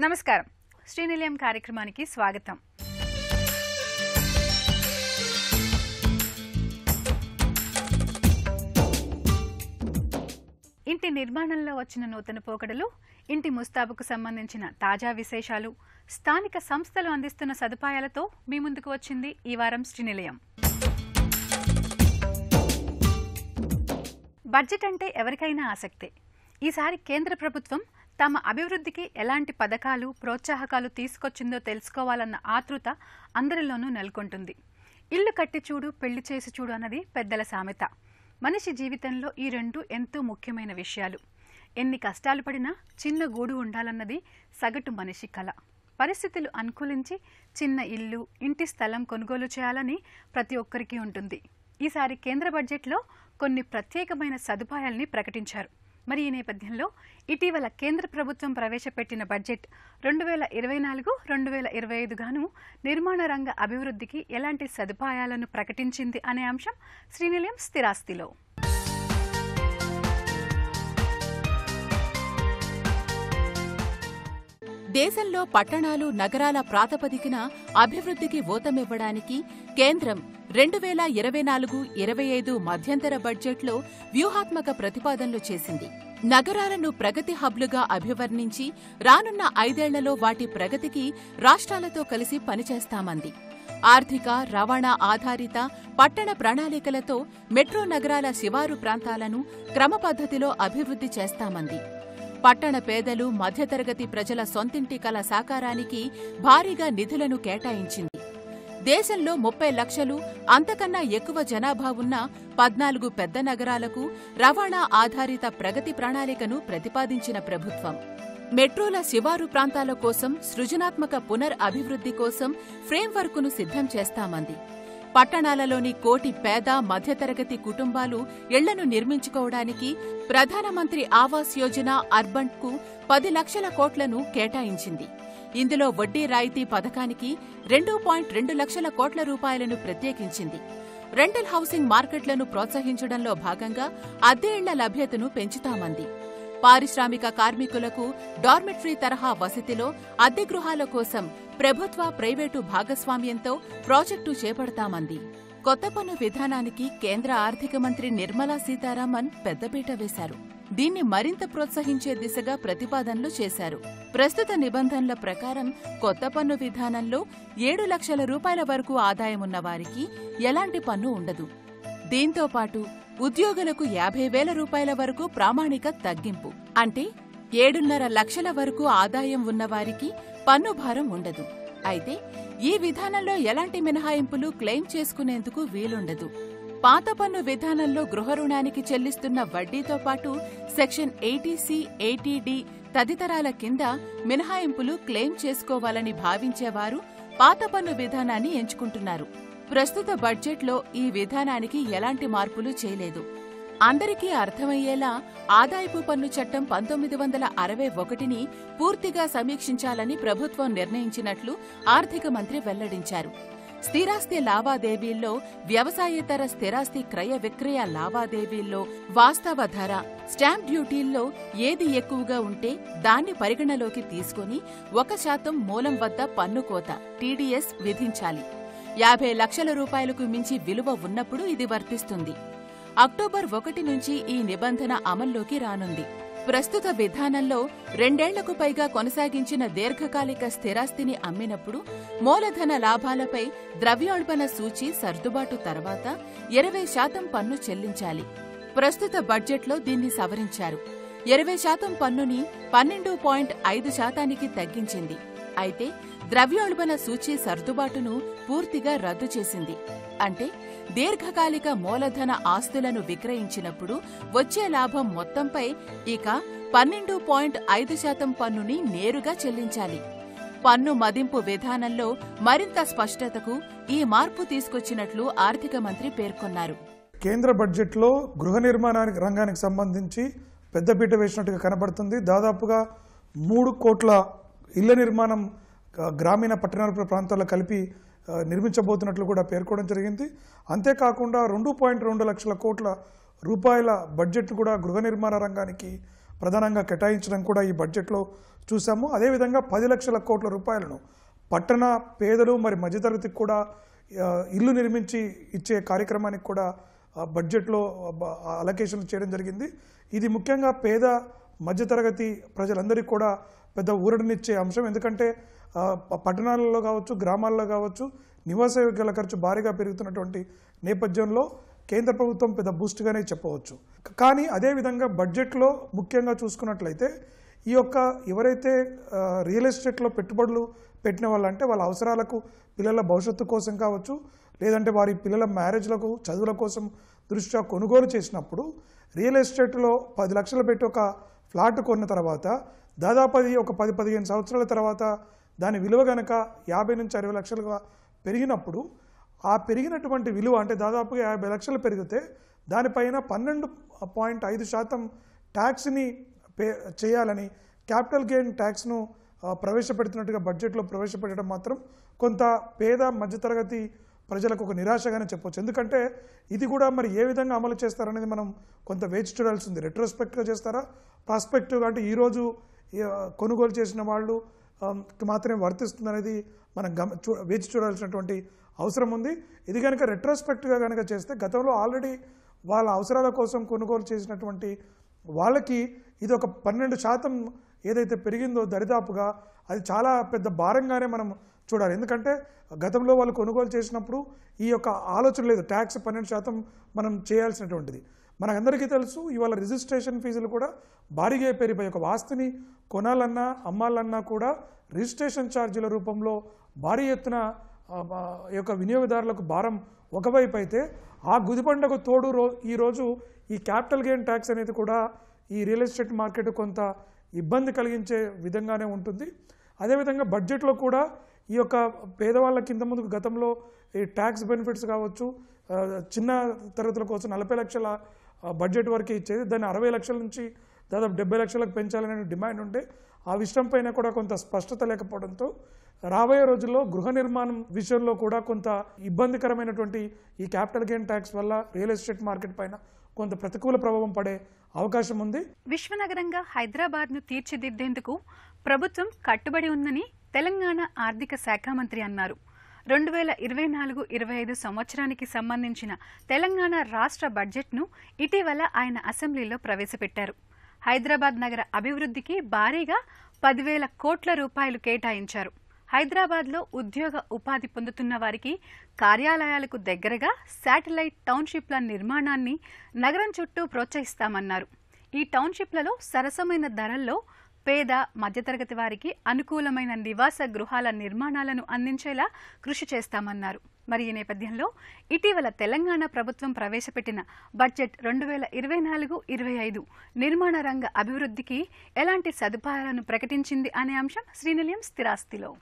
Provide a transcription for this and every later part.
నమస్కారం శ్రీనిలయం కార్యక్రమానికి స్వాగతం ఇంటి నిర్మాణంలో వచ్చిన నూతన పోకడలు ఇంటి ముస్తాబుకు సంబంధించిన తాజా విశేషాలు స్థానిక సంస్థలు అందిస్తున్న సదుపాయాలతో మీ ముందుకు వచ్చింది ఈ వారం శ్రీనిలయం బడ్జెట్ అంటే ఎవరికైనా ఆసక్తే ఈసారి కేంద్ర ప్రభుత్వం తమ అభివృద్ధికి ఎలాంటి పథకాలు ప్రోత్సాహకాలు తీసుకొచ్చిందో తెలుసుకోవాలన్న ఆతృత అందరిలోనూ నెలకొంటుంది ఇల్లు కట్టి చూడు పెళ్లి చేసి చూడు అన్నది పెద్దల సామెత మనిషి జీవితంలో ఈ రెండు ఎంతో ముఖ్యమైన విషయాలు ఎన్ని కష్టాలు పడినా చిన్న గూడు ఉండాలన్నది సగటు మనిషి కల పరిస్థితులు అనుకూలించి చిన్న ఇల్లు ఇంటి స్థలం కొనుగోలు చేయాలని ప్రతి ఒక్కరికి ఉంటుంది ఈసారి కేంద్ర బడ్జెట్లో కొన్ని ప్రత్యేకమైన సదుపాయాల్ని ప్రకటించారు మరి ఈ నేపథ్యంలో ఇటీవల కేంద్ర ప్రభుత్వం ప్రవేశపెట్టిన బడ్జెట్ రెండు వేల ఇరవై నాలుగు రెండు వేల ఇరవై ఐదు గాను నిర్మాణ రంగ అభివృద్ధికి ఎలాంటి సదుపాయాలను ప్రకటించింది అనే అంశం శ్రీనిలయం స్థిరాస్తిలో దేశంలో పట్టణాలు నగరాల ప్రాతిపదికన అభివృద్ధికి ఊతమివ్వడానికి కేంద్రం రెండు వేల ఇరవై నాలుగు ఇరవై ఐదు మధ్యంతర బడ్జెట్లో వ్యూహాత్మక ప్రతిపాదనలు చేసింది నగరాలను ప్రగతి హబ్లుగా అభివర్ణించి రానున్న ఐదేళ్లలో వాటి ప్రగతికి రాష్ట్రాలతో కలిసి పనిచేస్తామంది ఆర్థిక రవాణా ఆధారిత పట్టణ ప్రణాళికలతో మెట్రో నగరాల శివారు ప్రాంతాలను క్రమపద్ధతిలో అభివృద్ధి చేస్తామంది పట్టణ పేదలు మధ్యతరగతి ప్రజల సొంతింటి కల సాకారానికి భారీగా నిధులను కేటాయించింది దేశంలో ముప్పై లక్షలు అంతకన్నా ఎక్కువ జనాభా ఉన్న పద్నాలుగు పెద్ద నగరాలకు రవాణా ఆధారిత ప్రగతి ప్రణాళికను ప్రతిపాదించిన ప్రభుత్వం మెట్రోల శివారు ప్రాంతాల కోసం సృజనాత్మక పునర్ అభివృద్ధి కోసం ఫ్రేంవర్క్ను సిద్ధం చేస్తామంది పట్టణాలలోని కోటి పేద మధ్యతరగతి కుటుంబాలు ఇళ్లను నిర్మించుకోవడానికి ప్రధానమంత్రి ఆవాస్ యోజన అర్బన్ కు పది లక్షల కోట్లను కేటాయించింది ఇందులో వడ్డీ రాయితీ పథకానికి రెండు పాయింట్ రెండు లక్షల కోట్ల రూపాయలను ప్రత్యేకించింది రెంటల్ హౌసింగ్ మార్కెట్లను ప్రోత్సహించడంలో భాగంగా అద్దె ఇళ్ల లభ్యతను పెంచుతామంది పారిశ్రామిక కార్మికులకు డార్మెట్రీ తరహా వసతిలో అద్దె గృహాల కోసం ప్రభుత్వ ప్రైవేటు భాగస్వామ్యంతో ప్రాజెక్టు చేపడతామంది కొత్త పన్ను విధానానికి కేంద్ర ఆర్థిక మంత్రి నిర్మలా సీతారామన్ పెద్దపీట వేశారు దీన్ని మరింత ప్రోత్సహించే దిశగా ప్రతిపాదనలు చేశారు ప్రస్తుత నిబంధనల ప్రకారం కొత్త పన్ను విధానంలో ఏడు లక్షల రూపాయల వరకు ఆదాయమున్న వారికి ఎలాంటి పన్ను ఉండదు దీంతో పాటు ఉద్యోగులకు యాభై వేల రూపాయల వరకు ప్రామాణిక తగ్గింపు అంటే ఏడున్నర లక్షల వరకు ఆదాయం ఉన్నవారికి పన్ను భారం ఉండదు అయితే ఈ విధానంలో ఎలాంటి మినహాయింపులు క్లెయిమ్ చేసుకునేందుకు వీలుండదు పాత పన్ను విధానంలో గృహ రుణానికి చెల్లిస్తున్న వడ్డీతో పాటు సెక్షన్ ఎయిటీసీ ఎయిటీడీ తదితరాల కింద మినహాయింపులు క్లెయిమ్ చేసుకోవాలని భావించేవారు పాత పన్ను విధానాన్ని ఎంచుకుంటున్నారు ప్రస్తుత బడ్జెట్లో ఈ విధానానికి ఎలాంటి మార్పులు చేయలేదు అందరికీ అర్థమయ్యేలా ఆదాయపు పన్ను చట్టం పంతొమ్మిది వందల అరవై ఒకటిని పూర్తిగా సమీక్షించాలని ప్రభుత్వం నిర్ణయించినట్లు ఆర్థిక మంత్రి వెల్లడించారు స్థిరాస్తి లావాదేవీల్లో వ్యవసాయేతర స్థిరాస్తి క్రయ విక్రయ లావాదేవీల్లో వాస్తవ ధర స్టాంప్ డ్యూటీల్లో ఏది ఎక్కువగా ఉంటే దాన్ని పరిగణలోకి తీసుకుని ఒక శాతం మూలం వద్ద పన్ను కోత టీడీఎస్ విధించాలి యాభై లక్షల రూపాయలకు మించి విలువ ఉన్నప్పుడు ఇది వర్తిస్తుంది అక్టోబర్ ఒకటి నుంచి ఈ నిబంధన అమల్లోకి రానుంది ప్రస్తుత విధానంలో రెండేళ్లకు పైగా కొనసాగించిన దీర్ఘకాలిక స్థిరాస్తిని అమ్మినప్పుడు మూలధన లాభాలపై ద్రవ్యోల్బణ సూచి సర్దుబాటు తర్వాత ఇరవై శాతం పన్ను చెల్లించాలి ప్రస్తుత బడ్జెట్లో దీన్ని సవరించారు ఇరవై శాతం పన్నుని పన్నెండు పాయింట్ ఐదు శాతానికి తగ్గించింది అయితే ద్రవ్యోల్బణ సూచి సర్దుబాటును పూర్తిగా రద్దు చేసింది అంటే దీర్ఘకాలిక మూలధన ఆస్తులను విక్రయించినప్పుడు వచ్చే లాభం మొత్తంపై ఇక పన్నెండు పాయింట్ ఐదు శాతం పన్నుని నేరుగా చెల్లించాలి పన్ను మదింపు విధానంలో మరింత స్పష్టతకు ఈ మార్పు తీసుకొచ్చినట్లు ఆర్థిక మంత్రి పేర్కొన్నారు కేంద్ర బడ్జెట్లో గృహ నిర్మాణానికి రంగానికి సంబంధించి పెద్దపీట వేసినట్టుగా కనబడుతుంది దాదాపుగా మూడు కోట్ల ఇళ్ల నిర్మాణం ఆ, గ్రామీణ పట్టణ ప్రాంతాల్లో కలిపి ఆ, నిర్మించబోతున్నట్లు కూడా పేర్కోవడం జరిగింది అంతేకాకుండా రెండు పాయింట్ రెండు లక్షల కోట్ల రూపాయల బడ్జెట్ కూడా గృహ నిర్మాణ రంగానికి ప్రధానంగా కేటాయించడం కూడా ఈ బడ్జెట్లో చూసాము అదేవిధంగా పది లక్షల కోట్ల రూపాయలను పట్టణ పేదలు మరి మధ్యతరగతికి కూడా ఆ, ఇల్లు నిర్మించి ఇచ్చే కార్యక్రమానికి కూడా ఆ, బడ్జెట్లో అలొకేషన్ చేయడం జరిగింది ఇది ముఖ్యంగా పేద మధ్యతరగతి ప్రజలందరికీ కూడా పెద్ద ఊరటనిచ్చే అంశం ఎందుకంటే ఆ, ప- పట్టణాలలో కావచ్చు గ్రామాల్లో కావచ్చు నివాస యోగ్యాల ఖర్చు భారీగా పెరుగుతున్నటువంటి నేపథ్యంలో కేంద్ర ప్రభుత్వం పెద్ద బూస్ట్గానే చెప్పవచ్చు క- కానీ అదేవిధంగా బడ్జెట్లో ముఖ్యంగా చూసుకున్నట్లయితే ఈ యొక్క ఎవరైతే ఆ, రియల్ ఎస్టేట్లో పెట్టుబడులు పెట్టిన వాళ్ళు అంటే వాళ్ళ అవసరాలకు పిల్లల భవిష్యత్తు కోసం కావచ్చు లేదంటే వారి పిల్లల మ్యారేజ్లకు చదువుల కోసం దృష్ట్యా కొనుగోలు చేసినప్పుడు రియల్ ఎస్టేట్లో పది లక్షలు పెట్టి ఒక ఫ్లాట్ కొన్న తర్వాత దాదాపు అది ఒక పది పదిహేను సంవత్సరాల తర్వాత దాని విలువ కనుక యాభై నుంచి అరవై లక్షలుగా పెరిగినప్పుడు ఆ పెరిగినటువంటి విలువ అంటే దాదాపుగా యాభై లక్షలు పెరిగితే దానిపైన పన్నెండు పాయింట్ ఐదు శాతం ట్యాక్స్ని పే చేయాలని క్యాపిటల్ గెయిన్ ట్యాక్స్ను ఆ, ప్రవేశపెడుతున్నట్టుగా బడ్జెట్లో ప్రవేశపెట్టడం మాత్రం కొంత పేద మధ్యతరగతి ప్రజలకు ఒక నిరాశగానే చెప్పొచ్చు ఎందుకంటే ఇది కూడా మరి ఏ విధంగా అమలు చేస్తారనేది మనం కొంత వేచి చూడాల్సి ఉంది రెట్రోస్పెక్ట్గా చేస్తారా ప్రాస్పెక్టివ్గా అంటే ఈరోజు ఈ, ఆ, కొనుగోలు చేసిన వాళ్ళు ఆ, కి మాత్రమే వర్తిస్తుంది అనేది మనం గమ చూ వేచి చూడాల్సినటువంటి అవసరం ఉంది ఇది కనుక రెట్రోస్పెక్ట్గా కనుక చేస్తే గతంలో ఆల్రెడీ వాళ్ళ అవసరాల కోసం కొనుగోలు చేసినటువంటి వాళ్ళకి ఇది ఒక పన్నెండు శాతం ఏదైతే పెరిగిందో దరిదాపుగా అది చాలా పెద్ద భారంగానే మనం చూడాలి ఎందుకంటే గతంలో వాళ్ళు కొనుగోలు చేసినప్పుడు ఈ యొక్క ఆలోచన లేదు ట్యాక్స్ పన్నెండు శాతం మనం చేయాల్సినటువంటిది మనకందరికీ తెలుసు ఇవాళ రిజిస్ట్రేషన్ ఫీజులు కూడా భారీగా పెరిగిపోయి ఒక ఆస్తిని కొనాలన్నా అమ్మాలన్నా కూడా రిజిస్ట్రేషన్ ఛార్జీల రూపంలో భారీ ఎత్తున ఆ, ఆ, ఈ యొక్క వినియోగదారులకు భారం ఒకవైపు అయితే ఆ గుదిపండకు తోడు రో ఈరోజు ఈ క్యాపిటల్ గెయిన్ ట్యాక్స్ అనేది కూడా ఈ రియల్ ఎస్టేట్ మార్కెట్ కొంత ఇబ్బంది కలిగించే విధంగానే ఉంటుంది అదేవిధంగా బడ్జెట్లో కూడా ఈ యొక్క పేదవాళ్ళ కింద ముందుకు గతంలో ఈ ట్యాక్స్ బెనిఫిట్స్ కావచ్చు ఆ, చిన్న తరగతుల కోసం నలభై లక్షల ఆ, బడ్జెట్ వరకు ఇచ్చేది దాన్ని అరవై లక్షల నుంచి దాదాపు డెబ్బై లక్షలకు పెంచాలనే డిమాండ్ ఉంటే ఆ విషయం పైన కూడా కొంత స్పష్టత లేకపోవడంతో రాబోయే రోజుల్లో గృహ నిర్మాణం విషయంలో కూడా కొంత ఇబ్బందికరమైనటువంటి ఈ క్యాపిటల్ గెయిన్ ట్యాక్స్ వల్ల రియల్ ఎస్టేట్ మార్కెట్ పైన కొంత ప్రతికూల ప్రభావం పడే అవకాశం ఉంది విశ్వనగరంగా హైదరాబాద్ను తీర్చిదిద్దేందుకు ప్రభుత్వం కట్టుబడి ఉందని తెలంగాణ ఆర్థిక శాఖ మంత్రి అన్నారు రెండు వేల ఇరవై నాలుగు ఇరవై ఐదు సంవత్సరానికి సంబంధించిన తెలంగాణ రాష్ట్ర బడ్జెట్ను ఇటీవల ఆయన అసెంబ్లీలో ప్రవేశపెట్టారు హైదరాబాద్ నగర అభివృద్ధికి భారీగా పదివేల కోట్ల రూపాయలు కేటాయించారు హైదరాబాద్లో ఉద్యోగ ఉపాధి పొందుతున్న వారికి కార్యాలయాలకు దగ్గరగా శాటిలైట్ టౌన్షిప్ల నిర్మాణాన్ని నగరం చుట్టూ ప్రోత్సహిస్తామన్నారు ఈ టౌన్షిప్లలో సరసమైన ధరల్లో పేద మధ్యతరగతి వారికి అనుకూలమైన నివాస గృహాల నిర్మాణాలను అందించేలా కృషి చేస్తామన్నారు మరి ఈ నేపథ్యంలో ఇటీవల తెలంగాణ ప్రభుత్వం ప్రవేశపెట్టిన బడ్జెట్ రెండు వేల ఇరవై నాలుగు ఇరవై ఐదు నిర్మాణ రంగ అభివృద్ధికి ఎలాంటి సదుపాయాలను ప్రకటించింది అనే అంశం శ్రీనిలయం స్థిరాస్తిలో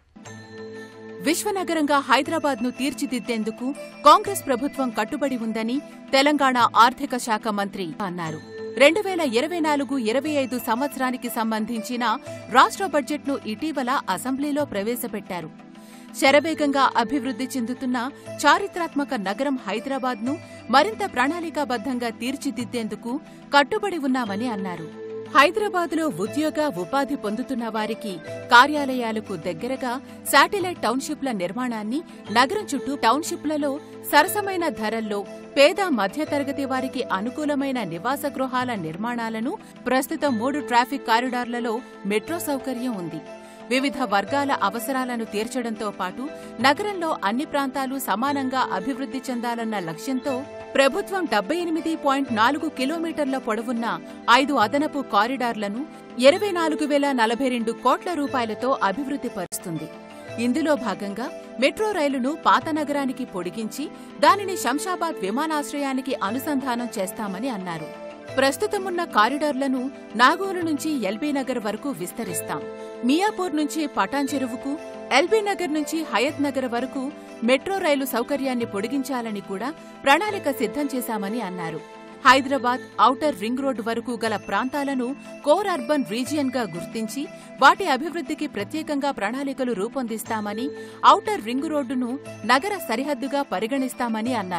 విశ్వనగరంగా హైదరాబాద్ను తీర్చిదిద్దేందుకు కాంగ్రెస్ ప్రభుత్వం కట్టుబడి ఉందని తెలంగాణ ఆర్థిక శాఖ మంత్రి అన్నారు రెండు వేల ఇరవై నాలుగు ఇరవై ఐదు సంవత్సరానికి సంబంధించిన రాష్ట్ర బడ్జెట్ను ఇటీవల అసెంబ్లీలో ప్రవేశపెట్టారు శరవేగంగా అభివృద్ధి చెందుతున్న చారిత్రాత్మక నగరం హైదరాబాద్ను మరింత ప్రణాళికాబద్ధంగా తీర్చిదిద్దేందుకు కట్టుబడి ఉన్నామని అన్నారు హైదరాబాద్లో ఉద్యోగ ఉపాధి పొందుతున్న వారికి కార్యాలయాలకు దగ్గరగా శాటిలైట్ టౌన్షిప్ల నిర్మాణాన్ని నగరం చుట్టూ టౌన్షిప్లలో సరసమైన ధరల్లో పేద మధ్యతరగతి వారికి అనుకూలమైన నివాస గృహాల నిర్మాణాలను ప్రస్తుతం మూడు ట్రాఫిక్ కారిడార్లలో మెట్రో సౌకర్యం ఉంది వివిధ వర్గాల అవసరాలను తీర్చడంతో పాటు నగరంలో అన్ని ప్రాంతాలు సమానంగా అభివృద్ధి చెందాలన్న లక్ష్యంతో ప్రభుత్వం డెబ్బై ఎనిమిది పాయింట్ నాలుగు కిలోమీటర్ల పొడవున్న ఐదు అదనపు కారిడార్లను ఇరవై నాలుగు వేల నలభై రెండు కోట్ల రూపాయలతో అభివృద్ధి పరుస్తుంది ఇందులో భాగంగా మెట్రో రైలును పాత నగరానికి పొడిగించి దానిని శంషాబాద్ విమానాశ్రయానికి అనుసంధానం చేస్తామని అన్నారు ప్రస్తుతమున్న కారిడార్లను నాగోలు నుంచి ఎల్బీ నగర్ వరకు విస్తరిస్తాం మియాపూర్ నుంచి పటాన్ చెరువుకు ఎల్బీ నగర్ నుంచి హయత్ నగర్ వరకు మెట్రో రైలు సౌకర్యాన్ని పొడిగించాలని కూడా ప్రణాళిక సిద్ధం చేశామని అన్నారు హైదరాబాద్ ఔటర్ రింగ్ రోడ్డు వరకు గల ప్రాంతాలను కోర్ అర్బన్ రీజియన్ గా గుర్తించి వాటి అభివృద్ధికి ప్రత్యేకంగా ప్రణాళికలు రూపొందిస్తామని ఔటర్ రింగ్ రోడ్డును నగర సరిహద్దుగా పరిగణిస్తామని అన్నారు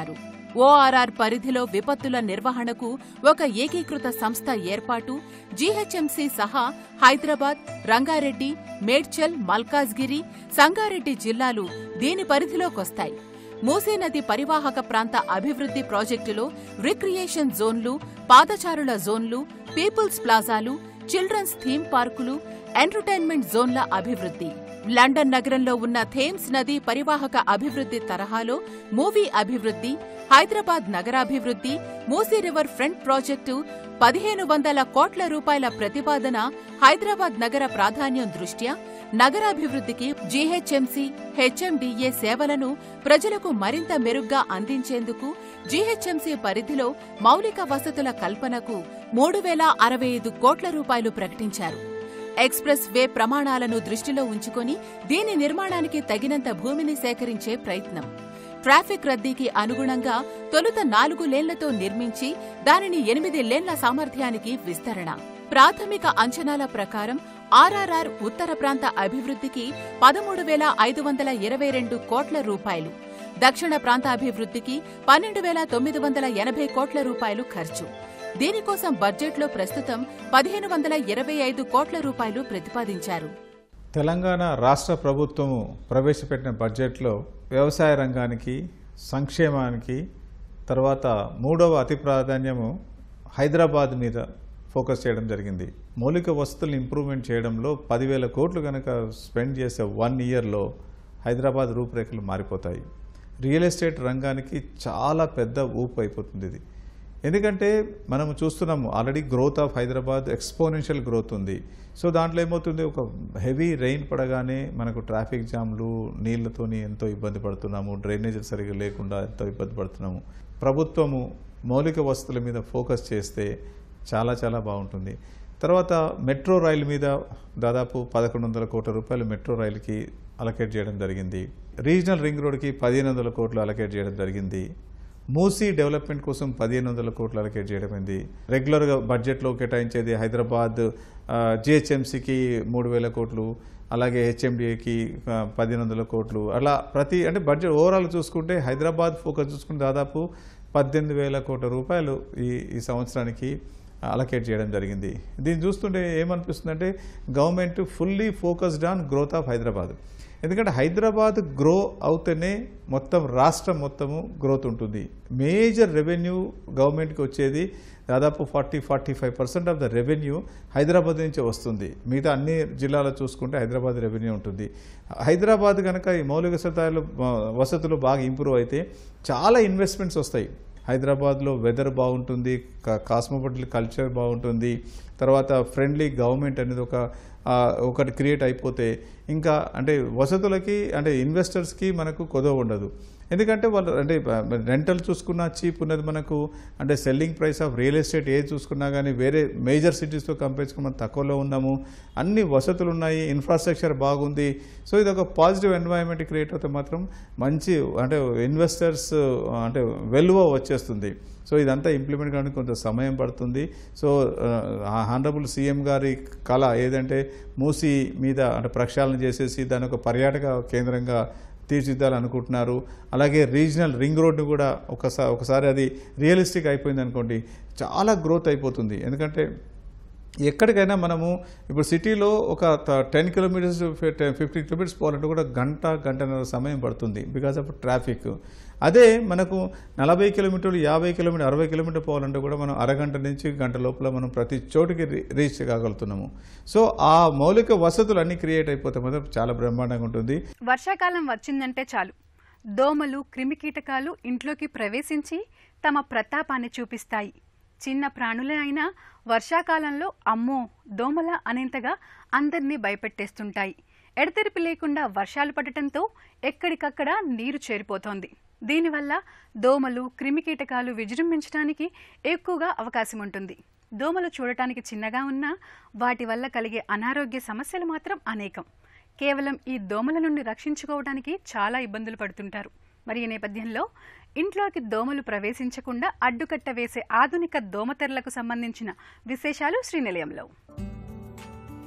ఓఆర్ఆర్ పరిధిలో విపత్తుల నిర్వహణకు ఒక ఏకీకృత సంస్థ ఏర్పాటు జీహెచ్ఎంసీ సహా హైదరాబాద్ రంగారెడ్డి మేడ్చల్ మల్కాజ్గిరి సంగారెడ్డి జిల్లాలు దీని పరిధిలోకొస్తాయి మూసీ నది పరివాహక ప్రాంత అభివృద్ధి ప్రాజెక్టులో రిక్రియేషన్ జోన్లు పాదచారుల జోన్లు పీపుల్స్ ప్లాజాలు చిల్డ్రన్స్ థీమ్ పార్కులు ఎంటర్టైన్మెంట్ జోన్ల అభివృద్ధి లండన్ నగరంలో ఉన్న థేమ్స్ నది పరివాహక అభివృద్ధి తరహాలో మూవీ అభివృద్ధి హైదరాబాద్ నగరాభివృద్ధి మూసీ రివర్ ఫ్రంట్ ప్రాజెక్టు పదిహేను వందల కోట్ల రూపాయల ప్రతిపాదన హైదరాబాద్ నగర ప్రాధాన్యం దృష్ట్యా నగరాభివృద్ధికి జీహెచ్ఎంసీ హెచ్ఎండిఏ సేవలను ప్రజలకు మరింత మెరుగ్గా అందించేందుకు జీహెచ్ఎంసీ పరిధిలో మౌలిక వసతుల కల్పనకు మూడు వేల అరవై ఐదు కోట్ల రూపాయలు ప్రకటించారు ఎక్స్ప్రెస్ వే ప్రమాణాలను దృష్టిలో ఉంచుకొని దీని నిర్మాణానికి తగినంత భూమిని సేకరించే ప్రయత్నం ట్రాఫిక్ రద్దీకి అనుగుణంగా తొలుత నాలుగు లేన్లతో నిర్మించి దానిని ఎనిమిది లేన్ల సామర్థ్యానికి విస్తరణ ప్రాథమిక అంచనాల ప్రకారం ఆర్ఆర్ఆర్ ఉత్తర ప్రాంత అభివృద్ధికి పదమూడు వేల ఐదు వందల ఇరవై రెండు కోట్ల రూపాయలు దక్షిణ ప్రాంత అభివృద్ధికి పన్నెండు వేల తొమ్మిది వందల ఎనభై కోట్ల రూపాయలు ఖర్చు దీనికోసం బడ్జెట్లో ప్రస్తుతం పదిహేను వందల ఇరవై ఐదు కోట్ల రూపాయలు ప్రతిపాదించారు తెలంగాణ రాష్ట్ర ప్రభుత్వము ప్రవేశపెట్టిన బడ్జెట్లో వ్యవసాయ రంగానికి సంక్షేమానికి తర్వాత మూడవ అతి ప్రాధాన్యము హైదరాబాద్ మీద ఫోకస్ చేయడం జరిగింది మౌలిక వసతులను ఇంప్రూవ్మెంట్ చేయడంలో పదివేల కోట్లు కనుక స్పెండ్ చేసే వన్ ఇయర్లో హైదరాబాద్ రూపురేఖలు మారిపోతాయి రియల్ ఎస్టేట్ రంగానికి చాలా పెద్ద ఊపు అయిపోతుంది ఇది ఎందుకంటే మనం చూస్తున్నాము already growth of Hyderabad exponential growth ఉంది సో దాంట్లో ఏమవుతుంది ఒక హెవీ రెయిన్ పడగానే మనకు ట్రాఫిక్ జామ్లు నీళ్లతోని ఎంతో ఇబ్బంది పడుతున్నాము డ్రైనేజ్ సరిగ్గా లేకుండా ఎంతో ఇబ్బంది పడుతున్నాము ప్రభుత్వము మౌలిక వసతుల మీద ఫోకస్ చేస్తే చాలా చాలా బాగుంటుంది తర్వాత మెట్రో రైలు మీద దాదాపు పదకొండు వందల కోట్ల రూపాయలు మెట్రో రైలుకి అలకేట్ చేయడం జరిగింది రీజనల్ రింగ్ రోడ్కి పదిహేను వందల కోట్లు అలకేట్ చేయడం జరిగింది మూసీ డెవలప్మెంట్ కోసం పదిహేను వందల కోట్లు అలకేట్ చేయడమైంది రెగ్యులర్గా బడ్జెట్లో కేటాయించేది హైదరాబాద్ జిహెచ్ఎంసీకి మూడు వేల కోట్లు అలాగే హెచ్ఎండిఏకి పదిహేను వందల కోట్లు అలా ప్రతి అంటే బడ్జెట్ ఓవరాల్ చూసుకుంటే హైదరాబాద్ ఫోకస్ చూసుకుంటే దాదాపు పద్దెనిమిది వేల కోట్ల రూపాయలు ఈ ఈ సంవత్సరానికి అలకేట్ చేయడం జరిగింది దీన్ని చూస్తుంటే ఏమనిపిస్తుందంటే government fully focused on growth of Hyderabad ఎందుకంటే హైదరాబాద్ గ్రో అవుతేనే మొత్తం రాష్ట్రం మొత్తము గ్రోత్ ఉంటుంది మేజర్ రెవెన్యూ గవర్నమెంట్కి వచ్చేది దాదాపు forty forty five percent of the revenue Hyderabad నుంచే వస్తుంది మిగతా అన్ని జిల్లాలో చూసుకుంటే హైదరాబాద్ రెవెన్యూ ఉంటుంది హైదరాబాద్ కనుక ఈ మౌలిక సదుపాయాలు వసతులు బాగా ఇంప్రూవ్ అయితే చాలా ఇన్వెస్ట్మెంట్స్ వస్తాయి హైదరాబాద్లో వెదర్ బాగుంటుంది కాస్మోపాలిటల్ కల్చర్ బాగుంటుంది తర్వాత ఫ్రెండ్లీ గవర్నమెంట్ అనేది ఒక ఒకటి క్రియేట్ అయిపోతే ఇంకా అంటే వసతులకి అంటే ఇన్వెస్టర్స్కి మనకు కొదవ ఉండదు ఎందుకంటే వాళ్ళు అంటే రెంటల్ చూసుకున్నా చీప్ ఉన్నది మనకు అంటే selling price of real estate ఏది చూసుకున్నా కానీ వేరే మేజర్ సిటీస్తో కంపేర్ చేసుకుని మనం తక్కువలో ఉన్నాము అన్ని వసతులు ఉన్నాయి ఇన్ఫ్రాస్ట్రక్చర్ బాగుంది సో ఇది ఒక పాజిటివ్ ఎన్వైరన్మెంట్ క్రియేట్ అవుతే మాత్రం మంచి అంటే ఇన్వెస్టర్స్ అంటే వెలువ వచ్చేస్తుంది సో ఇదంతా ఇంప్లిమెంట్ కావడానికి కొంత సమయం పడుతుంది సో హానరబుల్ సీఎం గారి కళ ఏదంటే మూసి మీద అంటే ప్రక్షాళన చేసేసి దాని ఒక పర్యాటక కేంద్రంగా తీర్చిదిద్దాలనుకుంటున్నారు అలాగే రీజనల్ రింగ్ రోడ్డు కూడా ఒకసారి ఒకసారి అది రియలిస్టిక్ అయిపోయింది అనుకోండి చాలా గ్రోత్ అయిపోతుంది ఎందుకంటే ఎక్కడికైనా మనము ఇప్పుడు సిటీలో ఒక టెన్ కిలోమీటర్స్ ఫిఫ్టీ కిలోమీటర్స్ పోవాలంటే కూడా గంట గంటన్నర సమయం పడుతుంది బికాస్ ఆఫ్ ట్రాఫిక్ అదే మనకు నలభై కిలోమీటర్లు యాభై కిలోమీటర్ అరవై కిలోమీటర్ పోవాలంటే కూడా మనం అరగంట నుంచి గంట లోపల మనం ప్రతి చోటుకి రీచ్ కాగలుగుతున్నాము సో ఆ మౌలిక వసతులు అన్ని క్రియేట్ అయిపోతే మాత్రం చాలా బ్రహ్మాండంగా ఉంటుంది వర్షాకాలం వచ్చిందంటే చాలు దోమలు క్రిమికీటకాలు ఇంట్లోకి ప్రవేశించి తమ ప్రతాపాన్ని చూపిస్తాయి చిన్న ప్రాణులే అయినా వర్షాకాలంలో అమ్మో దోమల అనేంతగా అందరినీ భయపెట్టేస్తుంటాయి ఎడతెరిపి లేకుండా వర్షాలు పడటంతో ఎక్కడికక్కడ నీరు చేరిపోతోంది దీనివల్ల దోమలు క్రిమికీటకాలు విజృంభించడానికి ఎక్కువగా అవకాశం ఉంటుంది దోమలు చూడటానికి చిన్నగా ఉన్నా వాటి వల్ల కలిగే అనారోగ్య సమస్యలు మాత్రం అనేకం కేవలం ఈ దోమల నుండి రక్షించుకోవడానికి చాలా ఇబ్బందులు పడుతుంటారు మరి ఈ నేపథ్యంలో ఇంట్లోకి దోమలు ప్రవేశించకుండా అడ్డుకట్ట వేసే ఆధునిక దోమతెరలకు సంబంధించిన విశేషాలు శ్రీనిలయంలో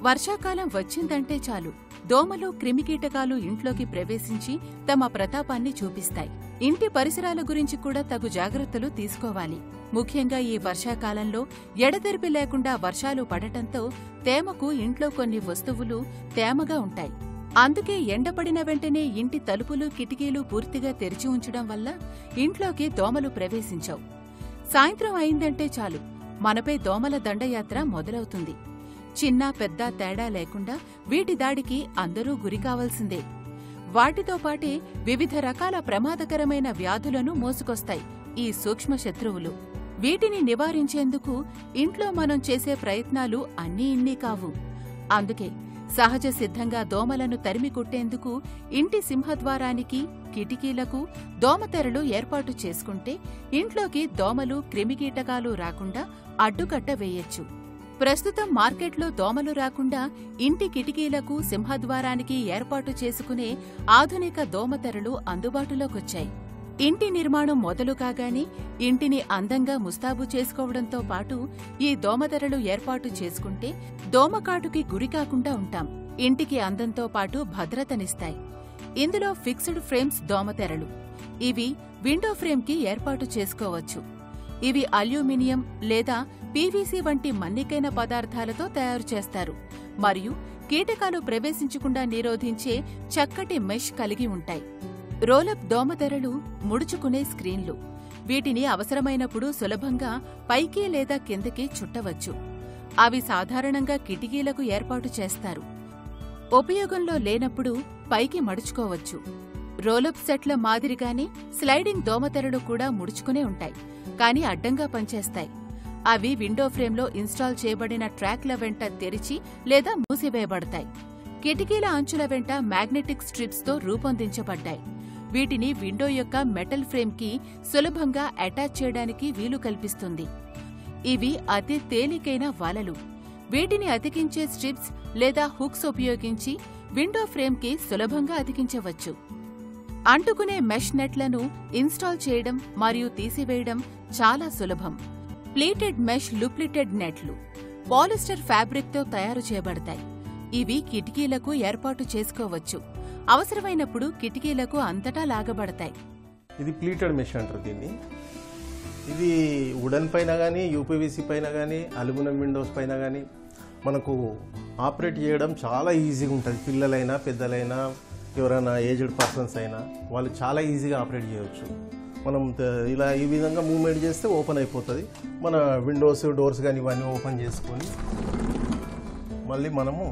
వర్షాకాలం వచ్చిందంటే చాలు దోమలు క్రిమికీటకాలు ఇంట్లోకి ప్రవేశించి తమ ప్రతాపాన్ని చూపిస్తాయి ఇంటి పరిసరాల గురించి కూడా తగు జాగ్రత్తలు తీసుకోవాలి ముఖ్యంగా ఈ వర్షాకాలంలో ఎడతెరిపి లేకుండా వర్షాలు పడటంతో తేమకు ఇంట్లో కొన్ని వస్తువులు తేమగా ఉంటాయి అందుకే ఎండపడిన వెంటనే ఇంటి తలుపులు కిటికీలు పూర్తిగా తెరిచి ఉంచడం వల్ల ఇంట్లోకి దోమలు ప్రవేశించవు సాయంత్రం అయిందంటే చాలు మనపై దోమల దండయాత్ర మొదలవుతుంది చిన్న పెద్ద తేడా లేకుండా వీటి దాడికి అందరూ గురికావాల్సిందే వాటితో పాటే వివిధ రకాల ప్రమాదకరమైన వ్యాధులను మోసుకొస్తాయి ఈ సూక్ష్మ శత్రువులు వీటిని నివారించేందుకు ఇంట్లో మనం చేసే ప్రయత్నాలు అన్నీ ఇన్ని కావు అందుకే సహజ సిద్ధంగా దోమలను తరిమి కొట్టేందుకు ఇంటి సింహద్వారానికి కిటికీలకు దోమతెరలు ఏర్పాటు చేసుకుంటే ఇంట్లోకి దోమలు క్రిమికీటకాలు రాకుండా అడ్డుకట్ట వేయొచ్చు ప్రస్తుతం మార్కెట్లో దోమలు రాకుండా ఇంటి కిటికీలకు సింహద్వారానికి ఏర్పాటు చేసుకునే ఆధునిక దోమతెరలు అందుబాటులోకొచ్చాయి ఇంటి నిర్మాణం మొదలు కాగానే ఇంటిని అందంగా ముస్తాబు చేసుకోవడంతో పాటు ఈ దోమతెరలు ఏర్పాటు చేసుకుంటే దోమకాటుకి గురికాకుండా ఉంటాం ఇంటికి అందంతో పాటు భద్రతనిస్తాయి ఇందులో ఫిక్స్డ్ ఫ్రేమ్స్ దోమతెరలు ఇవి విండో ఫ్రేమ్కి ఏర్పాటు చేసుకోవచ్చు ఇవి అల్యూమినియం లేదా పీవీసీ వంటి మన్నికైన పదార్థాలతో తయారు చేస్తారు మరియు కీటకాలు ప్రవేశించకుండా నిరోధించే చక్కటి మెష్ కలిగి ఉంటాయి రోలప్ దోమతెరలు ముడుచుకునే స్క్రీన్లు వీటిని అవసరమైనప్పుడు సులభంగా పైకి లేదా కిందకి చుట్టవచ్చు అవి సాధారణంగా కిటికీలకు ఏర్పాటు చేస్తారు ఉపయోగంలో లేనప్పుడు పైకి మడుచుకోవచ్చు రోలప్ సెట్ల మాదిరిగానే స్లైడింగ్ దోమతెరలు కూడా ముడుచుకునే ఉంటాయి కానీ అడ్డంగా పనిచేస్తాయి అవి విండో ఫ్రేమ్లో ఇన్స్టాల్ చేయబడిన ట్రాక్ల వెంట తెరిచి లేదా మూసివేయబడతాయి కిటికీల అంచుల వెంట మ్యాగ్నెటిక్ స్ట్రిప్స్తో రూపొందించబడ్డాయి వీటిని విండో యొక్క మెటల్ ఫ్రేమ్కి సులభంగా అటాచ్ చేయడానికి వీలు కల్పిస్తుంది ఇవి అతి తేలికైన వలలు వీటిని అతికించే స్ట్రిప్స్ లేదా హుక్స్ ఉపయోగించి విండో ఫ్రేమ్కి సులభంగా అతికించవచ్చు అంటుకునే మెష్ నెట్లను ఇన్స్టాల్ చేయడం మరియు తీసివేయడం చాలా సులభం ప్లీటెడ్ మెష్ లుప్లిటెడ్ నెట్లు పాలిస్టర్ ఫ్యాబ్రిక్తో తయారు చేయబడతాయి ఇవి కిటికీలకు ఏర్పాటు చేసుకోవచ్చు అవసరమైనప్పుడు కిటికీలకు అంతటా లాగబడతాయి ఇది ప్లీటెడ్ మెష్ అంటారు దీన్ని ఇది వుడన్ పైన కానీ యూపీవీసీ పైన కానీ అల్యూమినియం విండోస్ పైన కానీ మనకు ఆపరేట్ చేయడం చాలా ఈజీగా ఉంటుంది పిల్లలైనా పెద్దలైనా ఎవరైనా ఏజ్డ్ పర్సన్స్ అయినా వాళ్ళు చాలా ఈజీగా ఆపరేట్ చేయవచ్చు మనం త- ఇలా ఈ విధంగా మూవ్మెంట్ చేస్తే ఓపెన్ అయిపోతుంది మన విండోస్ డోర్స్ కానీ ఇవన్నీ ఓపెన్ చేసుకొని మళ్ళీ మనము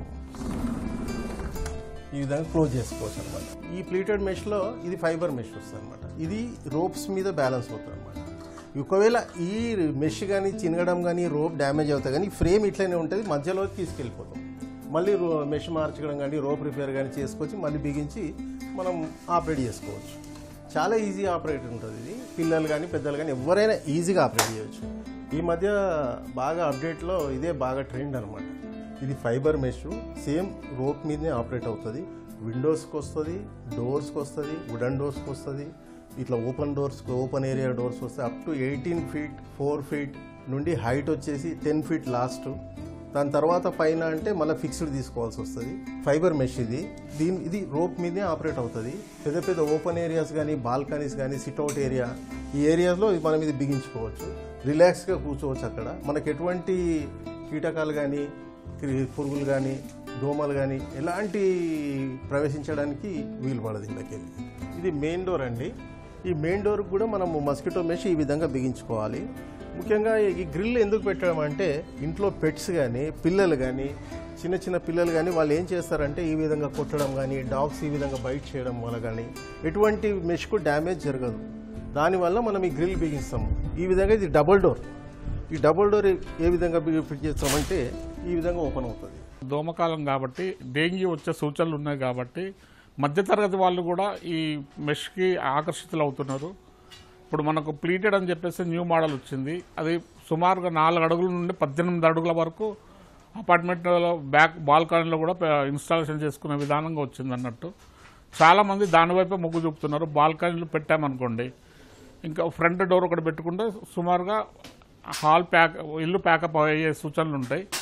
ఈ విధంగా క్లోజ్ చేసుకోవచ్చు అనమాట ఈ ప్లీటెడ్ మెష్లో ఇది ఫైబర్ మెష్ వస్తుంది అనమాట ఇది రోప్స్ మీద బ్యాలెన్స్ అవుతుంది అనమాట ఒకవేళ ఈ మెష్ కానీ చినగడం కానీ రోప్ డ్యామేజ్ అవుతాయి కానీ ఫ్రేమ్ ఇట్లనే ఉంటుంది మధ్యలో తీసుకెళ్ళిపోతాం మళ్ళీ రో మెష్ మార్చడం కానీ రోప్ రిపేర్ కానీ చేసుకొచ్చి మళ్ళీ బిగించి మనం ఆపరేట్ చేసుకోవచ్చు చాలా ఈజీ ఆపరేట్ ఉంటుంది ఇది పిల్లలు కానీ పెద్దలు కానీ ఎవరైనా ఈజీగా ఆపరేట్ చేయొచ్చు ఈ మధ్య బాగా అప్డేట్లో ఇదే బాగా ట్రెండ్ అనమాట ఇది ఫైబర్ మెష్ సేమ్ రోప్ మీదనే ఆపరేట్ అవుతుంది విండోస్కి వస్తుంది డోర్స్కి వస్తుంది వుడన్ డోర్స్కి వస్తుంది ఇట్లా open doors open area doors వస్తాయి up to eighteen feet four feet నుండి హైట్ వచ్చేసి టెన్ ఫీట్ లాస్ట్ దాని తర్వాత పైన అంటే మళ్ళీ ఫిక్స్డ్ తీసుకోవాల్సి వస్తుంది ఫైబర్ మెష్ ఇది దీని ఇది రోప్ మీదే ఆపరేట్ అవుతుంది పెద్ద పెద్ద ఓపెన్ ఏరియాస్ కానీ బాల్కనీస్ కానీ సిట్అవుట్ ఏరియా ఈ ఏరియాస్లో మనం ఇది బిగించుకోవచ్చు రిలాక్స్గా కూర్చోవచ్చు అక్కడ మనకు ఎటువంటి కీటకాలు కానీ క్రి- పురుగులు కానీ దోమలు కానీ ఎలాంటి ప్రవేశించడానికి వీలు పడదు ఇందులోకి ఇది మెయిన్ డోర్ అండి ఈ మెయిన్ డోర్ కూడా మనము మస్కిటో మెష్ ఈ విధంగా బిగించుకోవాలి ముఖ్యంగా ఈ గ్రిల్ ఎందుకు పెట్టడం అంటే ఇంట్లో పెట్స్ కానీ పిల్లలు కానీ చిన్న చిన్న పిల్లలు కానీ వాళ్ళు ఏం చేస్తారంటే ఈ విధంగా కొట్టడం కానీ డాగ్స్ ఈ విధంగా బైట్ చేయడం వల్ల కానీ ఎటువంటి మెష్కు డ్యామేజ్ జరగదు దానివల్ల మనం ఈ గ్రిల్ బిగిస్తాము ఈ విధంగా ఇది డబుల్ డోర్ ఈ డబుల్ డోర్ ఏ విధంగా బిగి- ఫిట్ చేస్తామంటే ఈ విధంగా ఓపెన్ అవుతుంది దోమకాలం కాబట్టి డెంగ్యూ వచ్చే సూచనలు ఉన్నాయి కాబట్టి మధ్యతరగతి వాళ్ళు కూడా ఈ మెష్కి ఆకర్షితులు అవుతున్నారు ఇప్పుడు మనకు ప్లీటెడ్ అని చెప్పేసి న్యూ మోడల్ వచ్చింది అది సుమారుగా నాలుగు అడుగుల నుండి పద్దెనిమిది అడుగుల వరకు అపార్ట్మెంట్లో బ్యాక్ బాల్కనీలో కూడా ప- ఇన్స్టాలేషన్ చేసుకునే విధానంగా వచ్చింది అన్నట్టు చాలామంది దానివైపే మొగ్గు చూపుతున్నారు బాల్కనీలు పెట్టామనుకోండి ఇంకా ఫ్రంట్ డోర్ ఒకటి పెట్టుకుంటే సుమారుగా హాల్ ప్యాక్ ఇల్లు ప్యాకప్ అయ్యే సూచనలు ఉంటాయి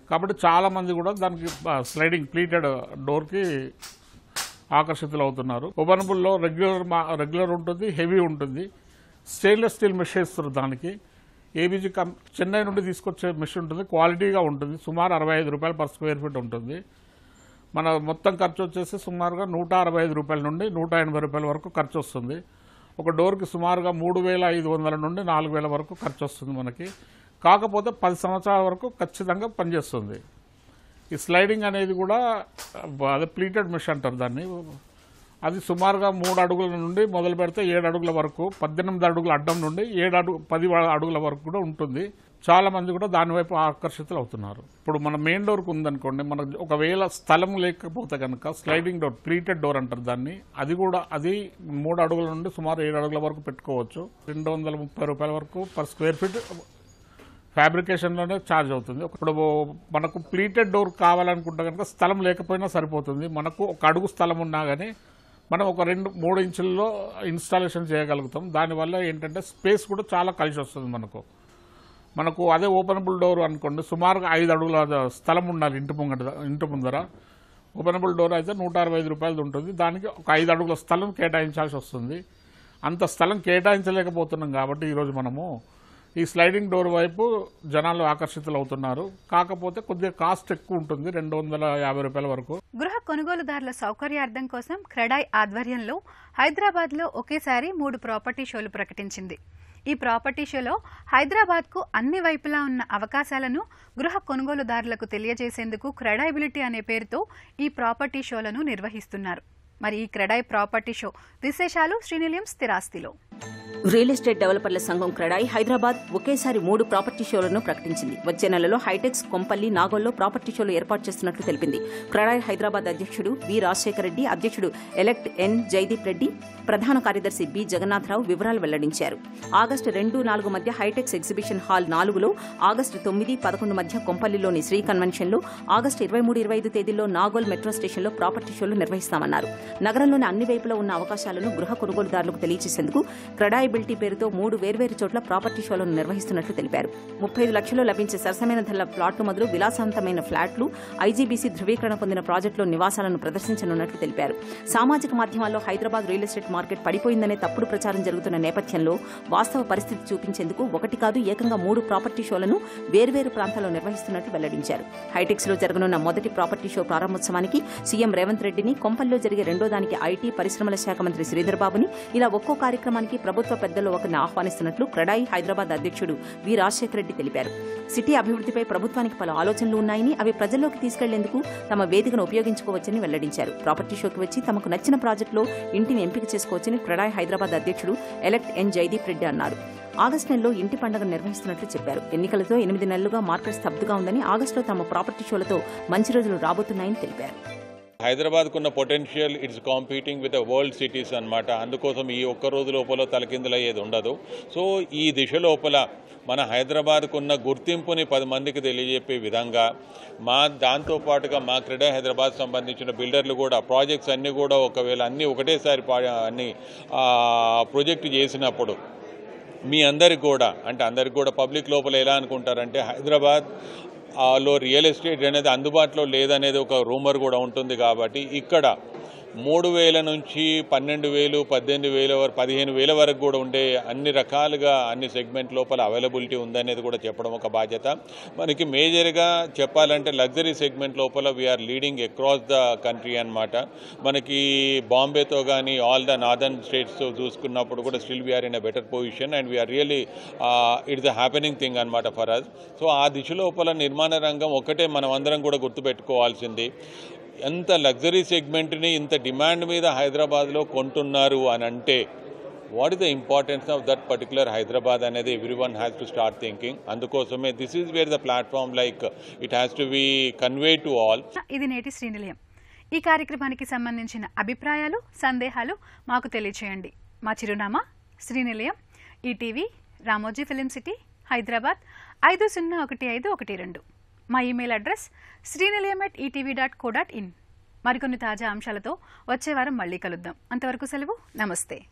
కాబట్టి చాలామంది కూడా దానికి స్లైడింగ్ ప్లీటెడ్ డోర్కి ఆకర్షితులు అవుతున్నారు ఓపెనబుల్లో రెగ్యులర్ మా- రెగ్యులర్ ఉంటుంది హెవీ ఉంటుంది స్టెయిన్లెస్ స్టీల్ మెష్ వేస్తారు దానికి ఏబీజీ కం చెన్నై నుండి తీసుకొచ్చే మెష్ ఉంటుంది క్వాలిటీగా ఉంటుంది సుమారు అరవై ఐదు రూపాయలు పర్ స్క్వేర్ ఫీట్ ఉంటుంది మన మొత్తం ఖర్చు వచ్చేసి సుమారుగా నూట అరవై ఐదు రూపాయల నుండి నూట ఎనభై రూపాయల వరకు ఖర్చు వస్తుంది ఒక డోర్కి సుమారుగా మూడు వేల ఐదు వందల నుండి నాలుగు వేల వరకు ఖర్చు వస్తుంది మనకి కాకపోతే పది సంవత్సరాల వరకు ఖచ్చితంగా పనిచేస్తుంది ఈ స్లైడింగ్ అనేది కూడా అదే ప్లీటెడ్ మెష్ అంటారు దాన్ని అది సుమారుగా మూడు అడుగుల నుండి మొదలు పెడితే ఏడు అడుగుల వరకు పద్దెనిమిది అడుగుల అడ్డం నుండి ఏడు అడుగు పది అడుగుల వరకు కూడా ఉంటుంది చాలా మంది కూడా దాని వైపు ఆకర్షితులు అవుతున్నారు ఇప్పుడు మన మెయిన్ డోర్కి ఉందనుకోండి మనకు ఒకవేళ స్థలం లేకపోతే కనుక స్లైడింగ్ డోర్ ప్లీటెడ్ డోర్ అంటారు దాన్ని అది కూడా అది మూడు అడుగుల నుండి సుమారు ఏడు అడుగుల వరకు పెట్టుకోవచ్చు రెండు వందల ముప్పై రూపాయల వరకు పర్ స్క్వేర్ ఫీట్ ఫ్యాబ్రికేషన్లోనే ఛార్జ్ అవుతుంది ఇప్పుడు మనకు ప్లీటెడ్ డోర్ కావాలనుకుంటే కనుక స్థలం లేకపోయినా సరిపోతుంది మనకు ఒక అడుగు స్థలం ఉన్నా కానీ మనం ఒక రెండు మూడు ఇంచుల్లో ఇన్స్టాలేషన్ చేయగలుగుతాం దానివల్ల ఏంటంటే స్పేస్ కూడా చాలా కలిసి వస్తుంది మనకు మనకు అదే ఓపెనబుల్ డోర్ అనుకోండి సుమారుగా ఐదు అడుగుల స్థలం ఉండాలి ఇంటి ముంగట ఇంటి ముందర ఓపెనబుల్ డోర్ అయితే నూట అరవై ఐదు రూపాయలది ఉంటుంది దానికి ఒక ఐదు అడుగుల స్థలం కేటాయించాల్సి వస్తుంది అంత స్థలం కేటాయించలేకపోతున్నాం కాబట్టి ఈరోజు మనము ఈ స్లైడింగ్ డోర్ వైపు జనాలు ఆకర్షితులు అవుతున్నారు కాకపోతే కొద్దిగా కాస్ట్ ఎక్కువ ఉంటుంది రెండు వందల యాభై రూపాయల వరకు గృహ కొనుగోలుదారుల సౌకర్యార్థం కోసం క్రెడాయ్ ఆధ్వర్యంలో హైదరాబాద్లో ఒకేసారి మూడు ప్రాపర్టీ షోలు ప్రకటించింది ఈ ప్రాపర్టీ షోలో హైదరాబాద్కు అన్ని వైపులా ఉన్న అవకాశాలను గృహ కొనుగోలుదారులకు తెలియజేసేందుకు క్రెడైబిలిటీ అనే పేరుతో ఈ ప్రాపర్టీ షోలను నిర్వహిస్తున్నారు మరి ఈ క్రెడాయ్ ప్రాపర్టీ షో విశేషాలు శ్రీనిలయం స్థిరాస్తిలో రియల్ ఎస్టేట్ డెవలపర్ల సంఘం క్రెడాయి హైదరాబాద్ ఒకేసారి మూడు ప్రాపర్టీ షోలను ప్రకటించింది వచ్చే నెలలో హైటెక్స్ కొంపల్లి నాగోల్లో ప్రాపర్టీ షోలు ఏర్పాటు చేస్తున్నట్లు తెలిపింది క్రెడాయి హైదరాబాద్ అధ్యక్షుడు వి రాజశేఖర రెడ్డి అధ్యక్షుడు ఎలెక్ట్ ఎన్ జైదీప్ రెడ్డి ప్రధాన కార్యదర్శి బి జగన్నాథరావు వివరాలు వెల్లడించారు ఆగస్టు రెండు నాలుగు మధ్య హైటెక్స్ ఎగ్జిబిషన్ హాల్ నాలుగులో ఆగస్టు తొమ్మిది పదకొండు మధ్య కొంపల్లిలోని శ్రీ కన్వెన్షన్లో ఆగస్టు ఇరవై మూడు ఇరవై ఐదు తేదీల్లో నాగోల్ మెట్రో స్టేషన్లో ప్రాపర్టీ షోలు నిర్వహిస్తామన్నారు నగరంలోని అన్ని వైపులా ఉన్న అవకాశాలను గృహ కొనుగోలుదారులకు తెలియజేసేందుకు క్రెడాయిబిలిటీ పేరుతో మూడు వేర్వేరు చోట్ల ప్రాపర్టీ షోలను నిర్వహిస్తున్నట్లు తెలిపారు ముప్పై ఐదు లక్షలు లభించే సరసమైన ధరల ప్లాట్లు మొదలు విలాసవంతమైన ఫ్లాట్లు ఐజీబీసీ ధృవీకరణ పొందిన ప్రాజెక్టులో నివాసాలను ప్రదర్శించనున్నట్లు తెలిపారు సామాజిక మాధ్యమాల్లో హైదరాబాద్ రియల్ ఎస్టేట్ మార్కెట్ పడిపోయిందనే తప్పుడు ప్రచారం జరుగుతున్న నేపథ్యంలో వాస్తవ పరిస్థితి చూపించేందుకు ఒకటి కాదు ఏకంగా మూడు ప్రాపర్టీ షోలను వేర్వేరు ప్రాంతాల్లో నిర్వహిస్తున్నట్లు వెల్లడించారు హైటెక్స్ లో జరగనున్న మొదటి ప్రాపర్టీ షో ప్రారంభోత్సవానికి సీఎం రేవంత్ రెడ్డిని కొంపల్లో జరిగే రెండో దానికి ఐటీ పరిశ్రమల శాఖ మంత్రి శ్రీధర్ బాబుని ఇలా ఒక్కో కార్యక్రమానికి ప్రభుత్వ పెద్దలు ఒకరిని ఆహ్వానిస్తున్నట్లు క్రెడాయి హైదరాబాద్ అధ్యక్షుడు వి రాజశేఖర రెడ్డి తెలిపారు సిటీ అభివృద్ధిపై ప్రభుత్వానికి పలు ఆలోచనలు ఉన్నాయని అవి ప్రజల్లోకి తీసుకెళ్లేందుకు తమ వేదికను ఉపయోగించుకోవచ్చని వెల్లడించారు ప్రాపర్టీ షోకి వచ్చి తమకు నచ్చిన ప్రాజెక్టులో ఇంటిని ఎంపిక చేసుకోవచ్చని క్రెడాయి హైదరాబాద్ అధ్యక్షుడు ఎలెక్ట్ ఎన్ జైదీప్ రెడ్డి అన్నారు ఆగస్టు నెలలో ఇంటి పండుగ నిర్వహిస్తున్నట్లు చెప్పారు ఎన్నికలతో ఎనిమిది నెలలుగా మార్కెట్ స్తబ్దుగా ఉందని ఆగస్టులో తమ ప్రాపర్టీ షోలతో మంచి రోజులు రాబోతున్నాయని తెలిపారు హైదరాబాద్కున్న potential it's competing with world cities అన్నమాట అందుకోసం ఈ ఒక్క రోజు లోపల తలకిందులయ్యేది ఉండదు సో ఈ దిశ లోపల మన హైదరాబాద్కున్న గుర్తింపుని పది మందికి తెలియజెప్పే విధంగా మా దాంతో పాటుగా మా క్రీడా హైదరాబాద్ సంబంధించిన బిల్డర్లు కూడా ప్రాజెక్ట్స్ అన్నీ కూడా ఒకవేళ అన్నీ ఒకటేసారి పా- అన్ని ప్రాజెక్టు చేసినప్పుడు మీ అందరికి కూడా అంటే అందరికి కూడా పబ్లిక్ లోపల ఎలా అనుకుంటారంటే హైదరాబాద్ ఆ, లో రియల్ ఎస్టేట్ అనేది అందుబాటులో లేదనేది ఒక రూమర్ కూడా ఉంటుంది కాబట్టి ఇక్కడ మూడు వేల నుంచి పన్నెండు వేలు పద్దెనిమిది వేల వరకు పదిహేను వేల వరకు కూడా ఉండే అన్ని రకాలుగా అన్ని సెగ్మెంట్ లోపల అవైలబిలిటీ ఉందనేది కూడా చెప్పడం ఒక బాధ్యత మనకి మేజర్గా చెప్పాలంటే లగ్జరీ సెగ్మెంట్ లోపల we're leading across the country అన్నమాట మనకి బాంబేతో కానీ ఆల్ ద నార్దర్న్ స్టేట్స్తో చూసుకున్నప్పుడు కూడా still we're in a better position and we're really it's a happening thing అనమాట ఫర్ అస్ సో ఆ దిశ లోపల నిర్మాణ రంగం ఒకటే మనం అందరం కూడా గుర్తుపెట్టుకోవాల్సింది ఎంత లగ్జరీ సెగ్మెంట్ని ఇంత డిమాండ్ మీద హైదరాబాద్లో కొంటున్నారు అని అంటే what is the importance of that particular Hyderabad అనేది everyone has to start thinking అందుకోసమే this is where the platform like it has to be convey to all ఇది నేటి శ్రీనిలయం ఈ కార్యక్రమానికి సంబంధించిన అభిప్రాయాలు సందేహాలు మాకు తెలియచేయండి మా చిరునామా Srinilayam ETV Ramoji film city Hyderabad ఐదు సున్నా ఒకటి ఐదు ఒకటి రెండు మా email address Srinilayam at ETV dot co dot in మరికొన్ని తాజా అంశాలతో వచ్చే వారం మళ్ళీ కలుద్దాం అంతవరకు సెలవు నమస్తే